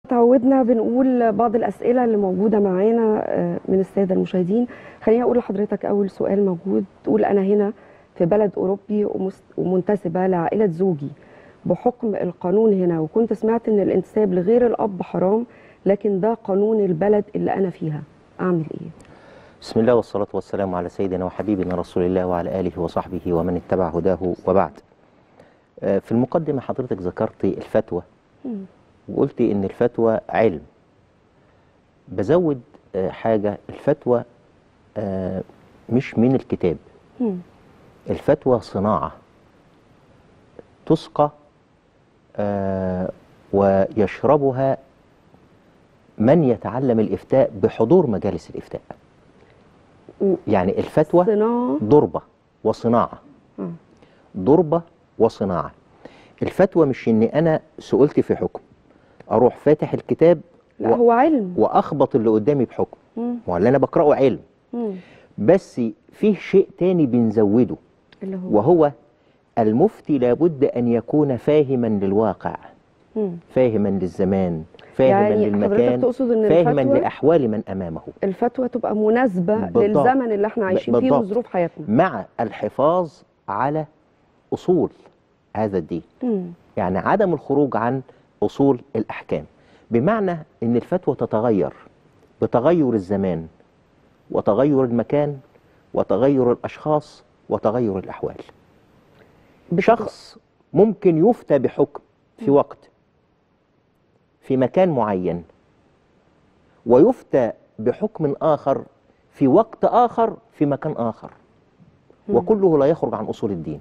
تعودنا بنقول بعض الأسئلة اللي موجودة معانا آه، من السادة المشاهدين خليني أقول لحضرتك أول سؤال موجود تقول أنا هنا في بلد أوروبي ومس- ومنتسبة لعائلة زوجي بحكم القانون هنا وكنت سمعت إن الانتساب لغير الأب حرام لكن ده قانون البلد اللي أنا فيها أعمل إيه؟ بسم الله والصلاة والسلام على سيدنا وحبيبنا رسول الله وعلى آله وصحبه ومن اتبع هداه وبعد آه، في المقدمة حضرتك ذكرت الفتوى مم. وقلت إن الفتوى علم بزود آه، حاجة الفتوى آه، مش من الكتاب مم. الفتوى صناعة تسقى آه، ويشربها من يتعلم الإفتاء بحضور مجالس الإفتاء مم. يعني الفتوى صناعة ضربة وصناعة آه. ضربة وصناعة الفتوى مش إني أنا سئلت في حكم أروح فاتح الكتاب لا و- هو علم وأخبط اللي قدامي بحكم مم. واللي أنا بقرأه علم مم. بس فيه شيء تاني بنزوده اللي هو وهو المفتي لابد أن يكون فاهما للواقع مم. فاهما للزمان فاهما يعني حضرتك للمكان تقصد إن فاهما الفتوى لأحوال من أمامه الفتوى تبقى مناسبة بالضبط. للزمن اللي احنا عايشين فيه بالضبط. وظروف حياتنا مع الحفاظ على أصول هذا الدين مم. يعني عدم الخروج عن أصول الأحكام بمعنى أن الفتوى تتغير بتغير الزمان وتغير المكان وتغير الأشخاص وتغير الأحوال شخص ممكن يفتى بحكم في وقت في مكان معين ويفتى بحكم آخر في وقت آخر في مكان آخر مم. وكله لا يخرج عن أصول الدين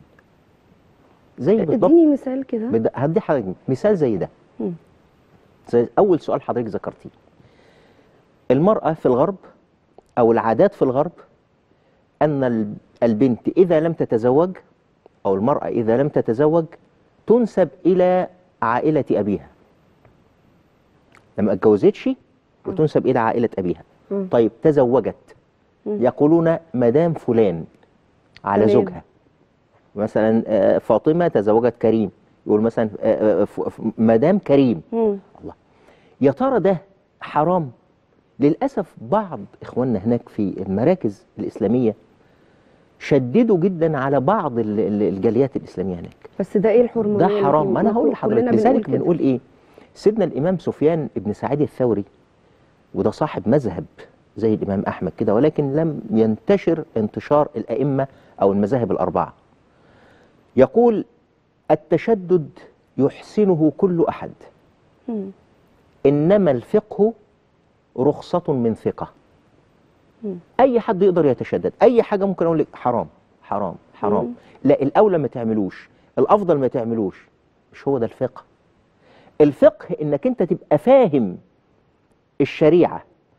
زي بالضبط اديني مثال كده بد- هدي حضرتك مثال زي ده مم. زي أول سؤال حضرتك ذكرتيه المرأة في الغرب أو العادات في الغرب أن ال- البنت إذا لم تتزوج أو المرأة إذا لم تتزوج تنسب إلى عائلة أبيها لما اتجوزتش وتنسب إلى عائلة أبيها مم. طيب تزوجت مم. يقولون مدام فلان على تمام. زوجها مثلا آه، فاطمة تزوجت كريم يقول مثلا آه، آه، ف- ف- مدام كريم مم. يا ترى ده حرام للأسف بعض إخواننا هناك في المراكز الإسلامية شددوا جدا على بعض ال- ال- الجاليات الإسلامية هناك بس ده ايه الحرمانية ده اللي حرام فيه؟ ما أنا هقول كلنا لحضرتك بنقول لذلك كده. بنقول إيه سيدنا الإمام سفيان بن سعيد الثوري وده صاحب مذهب زي الإمام أحمد كده ولكن لم ينتشر انتشار الأئمة أو المذاهب الأربعة يقول التشدد يحسنه كل أحد مم. إنما الفقه رخصة من ثقة مم. أي حد يقدر يتشدد أي حاجة ممكن أقول لك حرام حرام حرام مم. لا الأولى ما تعملوش الأفضل ما تعملوش مش هو ده الفقه الفقه إنك أنت تبقى فاهم الشريعة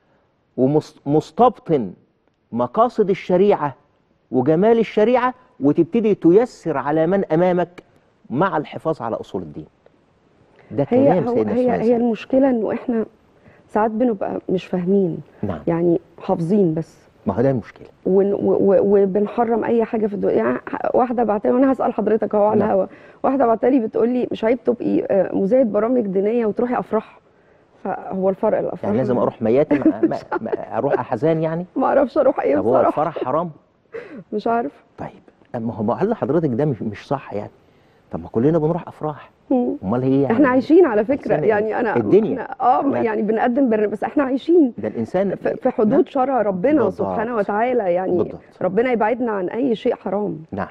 ومستبطن مقاصد الشريعة وجمال الشريعة وتبتدي تيسر على من أمامك مع الحفاظ على أصول الدين ده هي كلام هو سيدنا هي سليمان هي المشكلة انه احنا ساعات بنبقى مش فاهمين نعم يعني حافظين بس ما هو ده المشكلة ون- و- و- وبنحرم اي حاجه في الدنيا يعني ح- واحده بعتلي وانا هسال حضرتك اهو على نعم. الهوا واحده بعتلي بتقول لي مش عيب تبقي آه، مذيعه برامج دينيه وتروحي افراح فهو الفرق الافراح يعني لازم اروح مياتم ما ما اروح احزان يعني ما اعرفش اروح ايه طب هو بصراحه الفرح حرام مش عارف طيب اما هو هل حضرتك ده مش مش صح يعني طب ما كلنا بنروح افراح مم. امال هي يعني احنا عايشين على فكره عايشين يعني انا الدنيا. احنا اه لا. يعني بنقدم برنامج بس احنا عايشين ده الانسان في في حدود شرع ربنا بالضبط. سبحانه وتعالى يعني بالضبط. ربنا يبعدنا عن اي شيء حرام نعم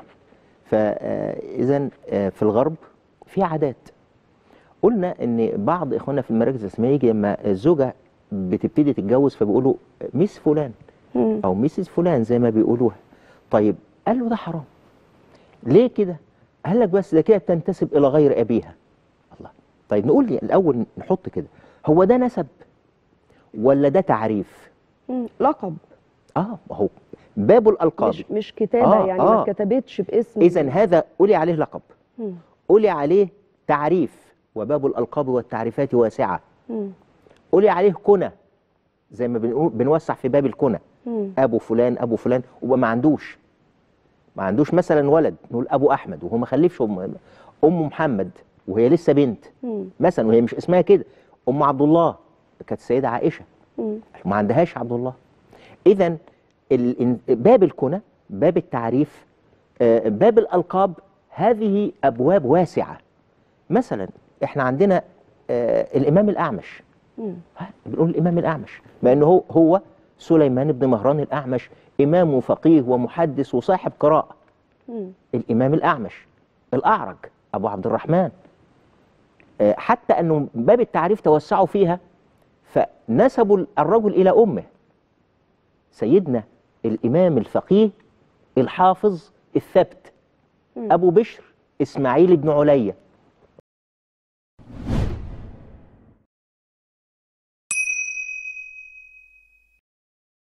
فاذا في الغرب في عادات قلنا ان بعض اخواننا في المراكز الاسلاميه يجي لما الزوجه بتبتدي تتجوز فبيقولوا ميس فلان مم. او ميسيس فلان زي ما بيقولوها طيب قال له ده حرام ليه كده قال لك بس ده كده تنتسب الى غير ابيها الله طيب نقول لي الاول نحط كده هو ده نسب ولا ده تعريف مم. لقب اه ما هو باب الالقاب مش مش كتابه آه، يعني آه. ما اتكتبتش باسم اذا هذا قولي عليه لقب مم. قولي عليه تعريف وباب الالقاب والتعريفات واسعه مم. قولي عليه كنى زي ما بنقول بنوسع في باب الكنى مم. ابو فلان ابو فلان وما ما عندوش ما عندوش مثلا ولد نقول ابو احمد وهو ما خلفش ام ام محمد وهي لسه بنت مم. مثلا وهي مش اسمها كده ام عبد الله كانت السيده عائشه مم. ما عندهاش عبد الله اذا ال- باب الكنى باب التعريف آه، باب الالقاب هذه ابواب واسعه مثلا احنا عندنا آه، الامام الاعمش مم. ها، بنقول الامام الاعمش مع انه هو هو سليمان بن مهران الاعمش امام وفقيه ومحدث وصاحب قراءه مم. الامام الاعمش الاعرج ابو عبد الرحمن آه، حتى انه باب التعريف توسعوا فيها فنسبوا الرجل الى امه سيدنا الامام الفقيه الحافظ الثبت مم. ابو بشر اسماعيل بن عليا